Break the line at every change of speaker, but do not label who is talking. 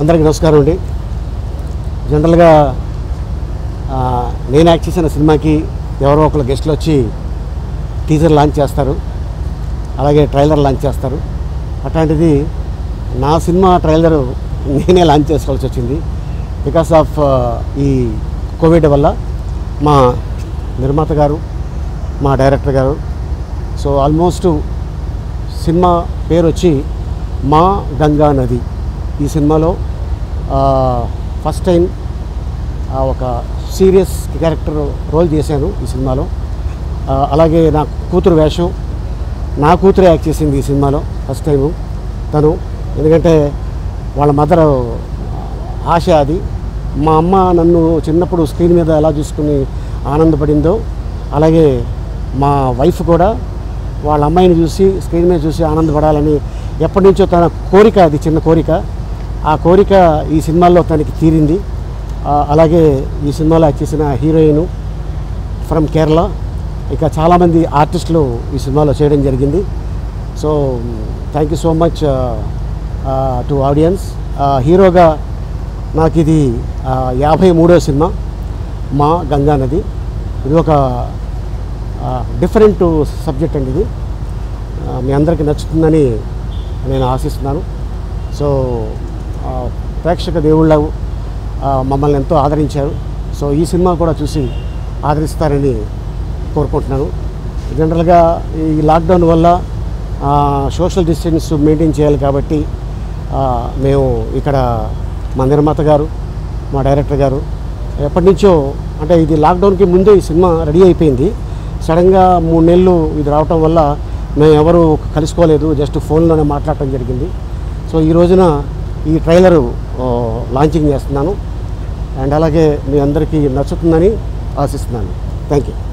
అందరికీ నమస్కారం అండి జనరల్గా ఆ, నేను యాక్ట్ చేసిన సినిమాకి ఎవరో ఒకరు గెస్ట్లు వచ్చి టీజర్ లాంచ్ చేస్తారు అలాగే ట్రైలర్ లాంచ్ చేస్తారు అట్లాంటిది నా సినిమా ట్రైలర్ నేనే లాంచ్ చేసుకోవాల్సి వచ్చింది బికాస్ ఆఫ్ ఈ కోవిడ్ వల్ల మా నిర్మాత గారు మా డైరెక్టర్ గారు సో ఆల్మోస్ట్ సినిమా పేరు వచ్చి మా గంగా నది ఈ సినిమాలో ఫస్ట్ టైం ఒక సీరియస్ క్యారెక్టర్ రోల్ చేశాను ఈ సినిమాలో ఆ, అలాగే నా కూతురు వేషం నా కూతురు యాక్ట్ చేసింది ఈ సినిమాలో ఫస్ట్ టైము తను ఎందుకంటే వాళ్ళ మదర్ ఆశ అది మా అమ్మ నన్ను చిన్నప్పుడు స్క్రీన్ మీద ఎలా చూసుకుని ఆనందపడిందో అలాగే మా వైఫ్ కూడా వాళ్ళ అమ్మాయిని చూసి స్క్రీన్ మీద చూసి ఆనందపడాలని ఎప్పటి నుంచో తన కోరిక అది చిన్న కోరిక ఆ కోరిక ఈ సినిమాల్లో తనకి తీరింది ఆ, అలాగే ఈ సినిమాలో యాక్ట్ చేసిన హీరోయిన్ ఫ్రమ్ కేరళ ఇక చాలామంది ఆర్టిస్టులు ఈ సినిమాలో చేయడం జరిగింది so thank you so much to audience హీరోగా నాకు ఇది ఆ, యాభై మూడో సినిమా మా గంగా నది ఇది ఒక డిఫరెంట్ సబ్జెక్ట్ అండి ఇది ఆ, మీ అందరికీ నచ్చుతుందని నేను ఆశిస్తున్నాను సో ఆ, ప్రేక్షక దేవుళ్ళ ఆ, మమ్మల్ని ఎంతో ఆదరించారు సో ఈ సినిమా కూడా చూసి ఆదరిస్తారని కోరుకుంటున్నాను జనరల్గా ఈ లాక్డౌన్ వల్ల ఆ, సోషల్ డిస్టెన్స్ మెయింటైన్ చేయాలి కాబట్టి ఆ, మేము ఇక్కడ మా నిర్మాత గారు మా డైరెక్టర్ గారు ఎప్పటి నుంచో అంటే ఇది లాక్డౌన్కి ముందే ఈ సినిమా రెడీ అయిపోయింది సడన్గా మూడు నెలలు ఇది రావటం వల్ల మేము ఎవరు కలుసుకోలేదు జస్ట్ ఫోన్లోనే మాట్లాడటం జరిగింది సో ఈ రోజున ఈ ట్రైలరు ఆ, లాంచింగ్ చేస్తున్నాను అండ్ అలాగే మీ అందరికీ నచ్చుతుందని ఆశిస్తున్నాను థ్యాంక్ యూ